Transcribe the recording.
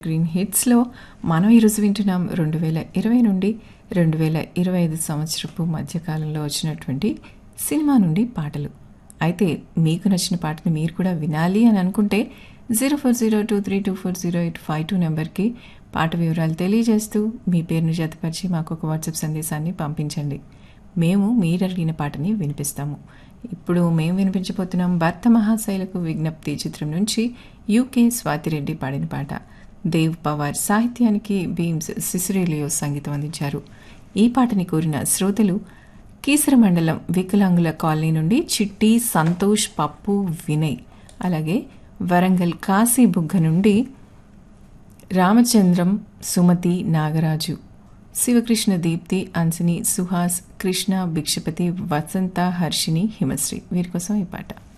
green హిట్స్లో మనం ఈరోజు వింటున్నాం రెండు వేల ఇరవై నుండి రెండు వేల ఇరవై ఐదు సంవత్సరపు మధ్యకాలంలో వచ్చినటువంటి సినిమా నుండి పాటలు అయితే మీకు నచ్చిన పాటని మీరు కూడా వినాలి అని అనుకుంటే zero four zero two three two four zero eight five two నెంబర్కి పాట వివరాలు తెలియజేస్తూ మీ పేరును జతపరిచి మాకు ఒక వాట్సాప్ సందేశాన్ని పంపించండి మేము మీరు అడిగిన పాటని వినిపిస్తాము ఇప్పుడు మేము వినిపించబోతున్నాం భర్త మహాశైలకు విజ్ఞప్తి చిత్రం నుంచి యూకే స్వాతిరెడ్డి పాడిన పాట దేవ్ పవార్ సాహిత్యానికి బీమ్స్ సిసిరేలియో సంగీతం అందించారు ఈ పాటని కోరిన శ్రోతలు కీసర మండలం వికలాంగుల కాలనీ నుండి చిట్టి సంతోష్ పప్పు వినయ్ అలాగే వరంగల్ కాశీ బుగ్గ నుండి రామచంద్రం సుమతి నాగరాజు శివకృష్ణ దీప్తి అన్సిని సుహాస్ కృష్ణ భిక్షపతి వసంత హర్షిని హిమశ్రీ వీరి కోసం ఈ పాట